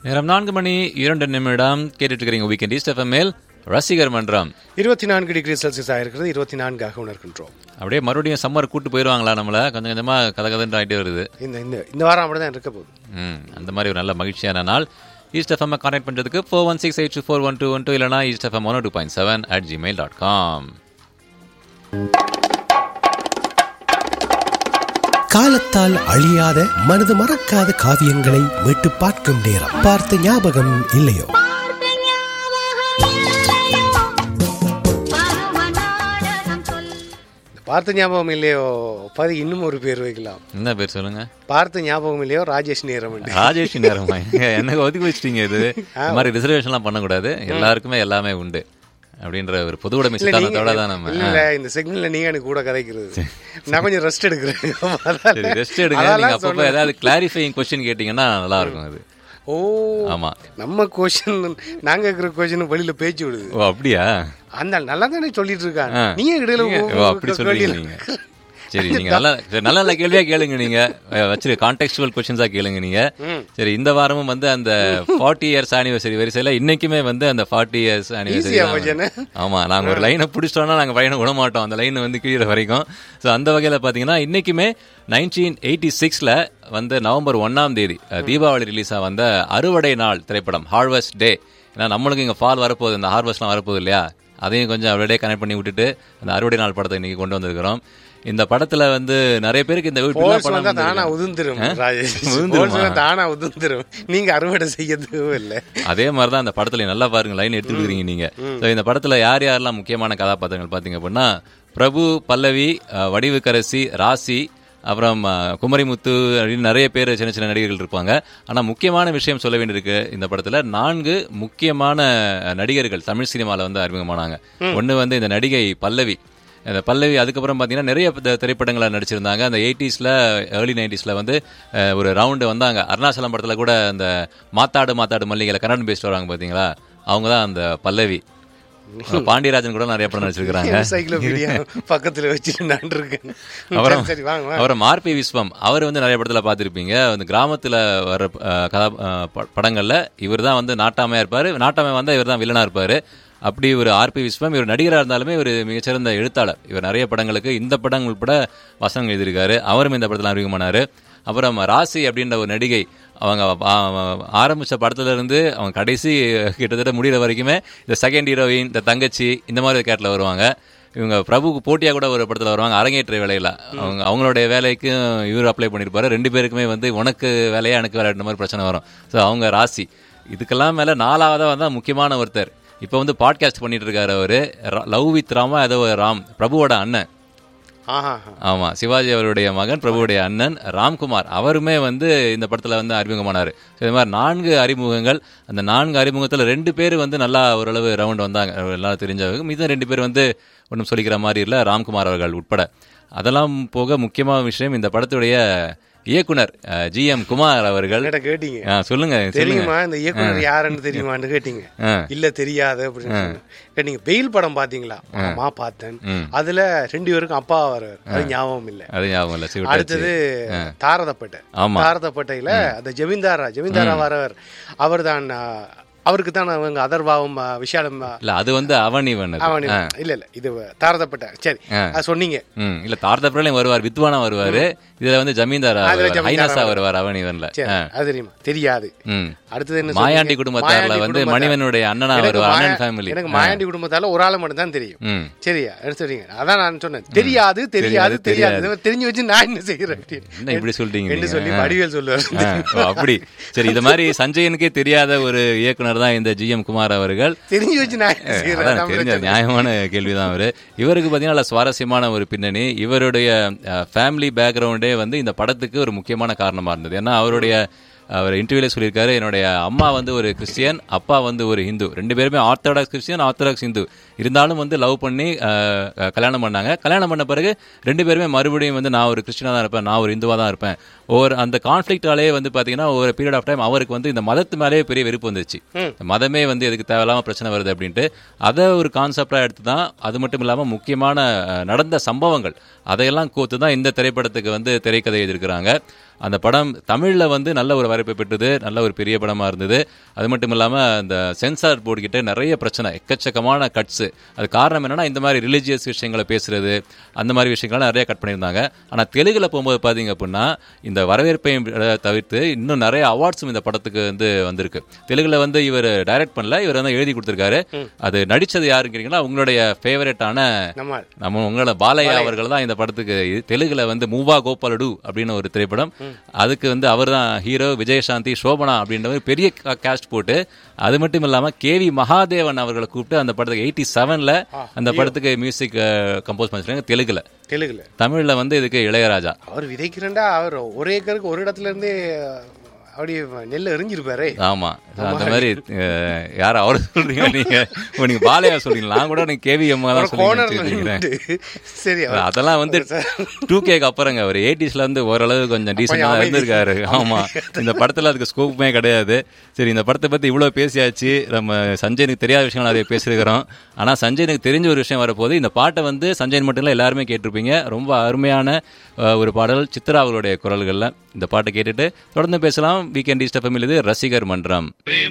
நேரம் நான்கு மணி இரண்டு நிமிடம் கேட்டுட்டு இருக்கிறீங்க வீக்கெண்ட் ஈஸ்ட் எஃப்எம்எல் ரசிகர் மன்றம் இருபத்தி நான்கு டிகிரி செல்சியஸ் ஆயிருக்கிறது இருபத்தி நான்காக உணர்கின்றோம் அப்படியே மறுபடியும் சம்மர் கூட்டு போயிடுவாங்களா நம்மள கொஞ்சம் கொஞ்சமா கதை கதன்னு ஆகிட்டே வருது இந்த இந்த இந்த வாரம் அப்படிதான் இருக்க போகுது ம் அந்த மாதிரி ஒரு நல்ல மகிழ்ச்சியான நாள் ஈஸ்ட் எஃப்எம் கான்டாக்ட் பண்ணுறதுக்கு four one six eight two four one two one two இல்லைனா East FM one two point seven at Gmail dot com காலத்தால் அழியாத மனது மறக்காத காவியங்களை மீட்டு பார்க்கும் நேரம் பார்த்த ஞாபகம் இல்லையோ இந்த பார்த்த ஞாபகம் இல்லையோ பதி இன்னும் ஒரு பேர் வைக்கலாம் என்ன பேர் சொல்லுங்க பார்த்த ஞாபகம் இல்லையோ ராஜேஷ் நேரம் ராஜேஷ் நேரமா எனக்கு ஒதுக்கி வச்சிட்டீங்க இது இந்த மாதிரி ரிசர்வேஷன்லாம் பண்ணக்கூடாது எல்லாருக்குமே எல்லாமே உண்டு அப்படின்ற ஒரு பொது உடைமை சித்தாந்தத்தோட தான் நம்ம இல்ல இந்த செக்மெண்ட்ல நீங்க எனக்கு கூட கதைக்கிறது நான் கொஞ்சம் ரெஸ்ட் எடுக்கிறேன் சரி ரெஸ்ட் எடுங்க நீங்க அப்பப்போ ஏதாவது கிளாரிஃபைங் கொஸ்டின் கேட்டீங்கன்னா நல்லா இருக்கும் அது ஓ ஆமா நம்ம கொஸ்டின் நாங்க இருக்கிற கொஸ்டின் வெளியில பேச்சு விடுது ஓ அப்படியா அந்த நல்லா தானே சொல்லிட்டு இருக்காங்க ஆ. நீங்க இடையில நீங்க- ஓ, அப்படி சொல்றீங்க நீங்க சரி நீங்க நல்ல சரி, நல்ல நல்ல கேள்வியா கேளுங்க நீங்க அஹ், வச்சிரு கான்டெக்சுவல் கொஸ்டின்ஸா கேளுங்க நீங்க சரி இந்த வாரமும் வந்து அந்த ஃபார்ட்டி இயர்ஸ் ஆனிவர்சரி வரிசையில இன்னைக்குமே வந்து அந்த ஃபார்ட்டி இயர்ஸ் Easy-ஆ போச்சுன்னு? ஆனிவர்சரி ஆமா நாங்க ஒரு லைனை பிடிச்சிட்டோம்னா நாங்க பையனை விட மாட்டோம் அந்த லைன் வந்து கீழே வரைக்கும் ஸோ அந்த வகையில பாத்தீங்கன்னா இன்னைக்குமே நைன்டீன் எயிட்டி சிக்ஸ்ல வந்து நவம்பர் ஒன்னாம் தேதி அஹ், தீபாவளி ரிலீஸா வந்த அறுவடை நாள் திரைப்படம் ஹார்வெஸ்ட் டே ஏன்னா நம்மளுக்கு இங்க ஃபால் வரப்போகுது இந்த ஹார்வெஸ்ட்லாம் வரப்போகுது இல்லையா அதையும் கொஞ்சம் அப்படியே கனெக்ட் பண்ணி விட்டுட்டு அந்த அறுவடை நாள் படத்தை இன்னைக்கு கொண்டு வந்திருக்கிறோம் இந்த படத்துல வந்து நிறைய பேருக்கு இந்த வீட்டுல போல்ஸ் படம் வந்தா வந்திருக்கு. தானா உதிர்ந்துரும் ராஜேஷ் உதிர்ந்துருமா? போல்ஸ் வந்தா தானா உதிர்ந்துரும் நீங்க அறுவடை செய்யறதும் இல்ல அதே மாதிரி தான் அந்த படத்துல நல்லா பாருங்க லைன் எடுத்துட்டு இருக்கீங்க நீங்க So, இந்த படத்துல யார் யாரெல்லாம் முக்கியமான கதாபாத்திரங்கள் பாத்தீங்க அப்படின்னா பிரபு பல்லவி அஹ், வடிவுக்கரசி ராசி அப்புறம் அஹ், குமரிமுத்து அப்படின்னு நிறைய பேர் சின்ன சின்ன நடிகர்கள் இருப்பாங்க ஆனா முக்கியமான விஷயம் சொல்ல வேண்டியிருக்கு இந்த படத்துல நான்கு முக்கியமான அஹ், நடிகர்கள் தமிழ் சினிமால வந்து அறிமுகமானாங்க ஒண்ணு வந்து இந்த நடிகை பல்லவி இந்த பல்லவி அதுக்கப்புறம் பார்த்தீங்கன்னா நிறைய த- திரைப்படங்களை நடிச்சிருந்தாங்க அந்த எயிட்டிஸில் ஏர்லி நைன்டிஸில் வந்து அஹ், ஒரு ரவுண்டு வந்தாங்க அருணாச்சலம் படத்தில் கூட அந்த மாத்தாடு மாத்தாடு மல்லிகையில் கன்னடம் பேசிட்டு வராங்க பார்த்தீங்களா அவங்க தான் அந்த பல்லவி பாண்டியராஜன் கூட நிறைய படம் நடிச்சிருக்கிறாங்க என்சைக்ளோபீடியா பக்கத்துல வச்சுட்டு நான் இருக்கேன் அப்புறம் சரி, சரி வாங்க வாங்க. அப்புறம் மார்பி விஸ்வம் அவர் வந்து நிறைய படத்துல பார்த்திருப்பீங்க அந்த கிராமத்துல வர அஹ், கதா அஹ், ப- படங்கள்ல இவர் தான் வந்து நாட்டாமையா இருப்பாரு நாட்டாமை வந்தா இவர் தான் வில்லனா இருப்பாரு அப்படி ஒரு ஆர்பி விஸ்வம் இவர் நடிகரா இருந்தாலுமே ஒரு மிகச்சிறந்த எழுத்தாளர் இவர் நிறைய படங்களுக்கு இந்த படம் உட்பட வசனங்கள் எழுதியிருக்காரு அவரும் இந்த படத்துல அறிமுகமானாரு அப்புறம் ராசி அப்படின்ற ஒரு நடிகை அவங்க ஆ- ஆரம்பிச்ச படத்துல இருந்து அவங்க கடைசி கிட்டத்தட்ட முடிகிற வரைக்குமே இந்த செகண்ட் ஹீரோயின் இந்த தங்கச்சி இந்த மாதிரி கேட்டில் வருவாங்க இவங்க பிரபுக்கு போட்டியா கூட ஒரு படத்துல வருவாங்க அரங்கேற்ற வேலையில அவங்க அவங்களுடைய வேலைக்கு இவர் அப்ளை பண்ணிருப்பாரு ரெண்டு பேருக்குமே வந்து உனக்கு வேலையா எனக்கு வேலை மாதிரி பிரச்சனை வரும் ஸோ அவங்க ராசி இதுக்கெல்லாம் மேல நாலாவதா வந்தா முக்கியமான ஒருத்தர் இப்போ வந்து பாட்காஸ்ட் பண்ணிட்டு இருக்காரு அவரு ர- லவ் வித் ராமா ஏதோ ஒரு ராம் பிரபுவோட அண்ணன் ஆஹா ஆஹா. ஆமா சிவாஜி அவருடைய மகன் பிரபுவுடைய அண்ணன் ராம்குமார் அவருமே வந்து இந்த படத்துல வந்து அறிமுகமானாரு So, இது மாதிரி நான்கு அறிமுகங்கள் அந்த நான்கு அறிமுகத்துல ரெண்டு பேர் வந்து நல்லா ஓரளவு ரவுண்ட் வந்தாங்க எல்லாம் தெரிஞ்சவங்க மீதம் ரெண்டு பேர் வந்து ஒன்றும் சொல்லிக்கிற மாதிரி இல்லை ராம்குமார் அவர்கள் உட்பட அதெல்லாம் போக முக்கியமான விஷயம் இந்த படத்துடைய இயக்குனர் ஜி எம் குமார் அவர்கள் என்னடா கேட்டீங்க ஆ, சொல்லுங்க சொல்லுங்க தெரியுமா இந்த இயக்குனர் யாருன்னு தெரியுமான்னு கேட்டீங்க ஆ. இல்ல தெரியாது அப்படின்னு சொன்னேன். கேட்டீங்க வெயில் படம் பாத்தீங்களா ஆமா பார்த்தேன் ம். அதுல ரெண்டு பேருக்கும் அப்பா வர்றாரு அது ஞாபகம் இல்ல அது ஞாபகம் இல்லை சிவட்டாச்சு அடுத்தது தாரதப்பேட்டை ஆமா. தாரதப்பட்டையில அந்த ஜமீன்தாரா ஜமீன்தாரா வரவர் அவர் தான் அவருக்கு தான் அவங்க அதர்வாவும் ஆ, விஷாலம் ஆ, இல்ல அது வந்து அவன் இவன் அது. அவன் இல்ல இல்ல இது தாரதப்பட்டை சரி ஆ. அது சொன்னீங்க ம் இல்ல தார்தப்பிரலையும் வருவார் வித்வானா வருவாரு இதுல வந்து ஜமீன்தார் அதுல வருவார். ஜமீன்தாரா ஹைனாசா வருவார் அவன் இவன்ல சரி அது தெரியுமா தெரியாது ம் அடுத்தது என்ன மாயாண்டி சொன்னீங்க? குடும்பத்தார்ல மாயாண்டி வந்து குடும்பத்தார். மணிவனுடைய அண்ணனா எனக்கு வருவார் மாயா- அண்ணன் ஃபேமிலி எனக்கு மாயாண்டி குடும்பத்தால ஒரு ஆளு மட்டும் தான் தெரியும் ம் சரியா எடுத்துறீங்க அதான் நான் சொன்னேன் தெரியாது தெரியாது தெரியாது, தெரியாது இதை தெரிஞ்சு வச்சு நான் என்ன செய்யறேன் என்ன இப்படி சொல்றீங்க என்று நீங்க? சொல்லி ஆ. வடிவேல் சொல்லுவார் ஆ, ஓ, அப்படி சரி இது மாதிரி சஞ்சயனுக்கே தெரியாத ஒரு இயக்குனர் தான் இந்த ஜி எம் குமார் அவர்கள் தெரிஞ்சு வச்சு நான் என்ன செய்யறேன் அதான் அதான் தெரிஞ்ச பிரச்சனை. நியாயமான கேள்விதான் அவரு இவருக்கு பார்த்தீங்கன்னா நல்ல சுவாரஸ்யமான ஒரு பின்னணி இவருடைய ஃபேமிலி பேக்ரவுண்டே வந்து இந்த படத்துக்கு ஒரு முக்கியமான காரணமா இருந்தது ஏன்னா அவருடைய அவர் இன்டர்வியூல சொல்லியிருக்காரு என்னுடைய அம்மா வந்து ஒரு கிறிஸ்டியன் அப்பா வந்து ஒரு ஹிந்து ரெண்டு பேருமே ஆர்த்தடாக்ஸ் கிறிஸ்டியன் ஆர்த்தடாக்ஸ் ஹிந்து இருந்தாலும் வந்து லவ் பண்ணி அஹ், அஹ், கல்யாணம் பண்ணாங்க கல்யாணம் பண்ண பிறகு ரெண்டு பேருமே மறுபடியும் வந்து நான் ஒரு கிறிஸ்டினா தான் இருப்பேன் நான் ஒரு இந்துவா தான் இருப்பேன் ஒரு அந்த கான்ஃபிளிக்டாலே வந்து பாத்தீங்கன்னா ஒரு பீரியட் ஆஃப் டைம் அவருக்கு வந்து இந்த மதத்து மேலேயே பெரிய வெறுப்பு வந்துச்சு இந்த மதமே வந்து எதுக்கு தேவையில்லாம பிரச்சனை வருது அப்படின்ட்டு அதை ஒரு கான்செப்டா எடுத்து தான் அது மட்டும் இல்லாம முக்கியமான அஹ், நடந்த சம்பவங்கள் அதையெல்லாம் கோத்து தான் இந்த திரைப்படத்துக்கு வந்து திரைக்கதை எழுதியிருக்கிறாங்க அந்த படம் தமிழ்ல வந்து நல்ல ஒரு வரவேற்பை பெற்றது நல்ல ஒரு பெரிய படமா இருந்தது அது மட்டும் இல்லாம அந்த சென்சார் போர்டு கிட்ட நிறைய பிரச்சனை எக்கச்சக்கமான கட்ஸ் அது காரணம் என்னன்னா இந்த மாதிரி ரிலீஜியஸ் விஷயங்களை பேசுறது அந்த மாதிரி விஷயங்களை நிறைய கட் பண்ணியிருந்தாங்க ஆனா தெலுங்குல போகும்போது பாத்தீங்க அப்படின்னா இந்த வரவேற்பையும் அஹ், தவிர்த்து இன்னும் நிறைய அவார்ட்ஸும் இந்த படத்துக்கு வந்து வந்திருக்கு தெலுங்குல வந்து இவர் டைரக்ட் பண்ணல இவர் வந்து எழுதி கொடுத்திருக்காரு அது நடிச்சது யாருங்கிறீங்கன்னா உங்களுடைய ஃபேவரட்டான நம்மால் நம்ம உங்களோட பாலையா அவர்கள் தான் இந்த படத்துக்கு இது தெலுங்குல வந்து மூவா கோபாலடு அப்படின்னு ஒரு திரைப்படம் அதுக்கு வந்து அவர் தான் ஹீரோ விஜயசாந்தி சோபனா அப்படின்ற ஒரு பெரிய கேஸ்ட் போட்டு அது மட்டும் இல்லாம கேவி மகாதேவன் அவர்களை கூப்பிட்டு அந்த படத்துக்கு எயிட்டி செவன்ல அந்த படத்துக்கு மியூசிக் கம்போஸ் பண்ணிருக்காங்க தெலுங்குல தெலுங்குல தமிழ்ல வந்து இதுக்கு இளையராஜா அவர் விதைக்கிறண்டா அவர் ஒரு ஏக்கருக்கு ஒரு இடத்துல இருந்தே அப்படி நெல் எறிஞ்சிருப்பாரு ஆமா அந்த மாதிரி அஹ், யார அவர் சொல்றீங்க நீங்க ஓ, நீங்க பாலையா சொல்றீங்க நான் கூட நீங்க கேவி அம்மா தான் கோணர்ல சொல்லிங்க சரி அவர் அதெல்லாம் வந்து டூ கேக்கு அப்புறங்க அவர் எயிட்டிஸ்ல வந்து ஓரளவு கொஞ்சம் டீசெண்டா அமைதி. இருந்திருக்காரு ஆமா இந்த படத்துல அதுக்கு ஸ்கோப்புமே கிடையாது சரி இந்த படத்தை பத்தி இவ்வளவு பேசியாச்சு நம்ம சஞ்சயனுக்கு தெரியாத விஷயங்கள் நிறைய பேசியிருக்கிறோம் ஆனா சஞ்சயனுக்கு தெரிஞ்ச ஒரு விஷயம் வரப்போது இந்த பாட்டை வந்து சஞ்சயன் மட்டும் இல்ல எல்லாருமே கேட்டிருப்பீங்க ரொம்ப அருமையான அஹ், ஒரு பாடல் சித்ரா அவர்களுடைய குரல்கள்ல இந்த பாட்டை கேட்டுட்டு தொடர்ந்து பேசலாம் வீக்கெண்ட் இது ரசிகர் மன்றம்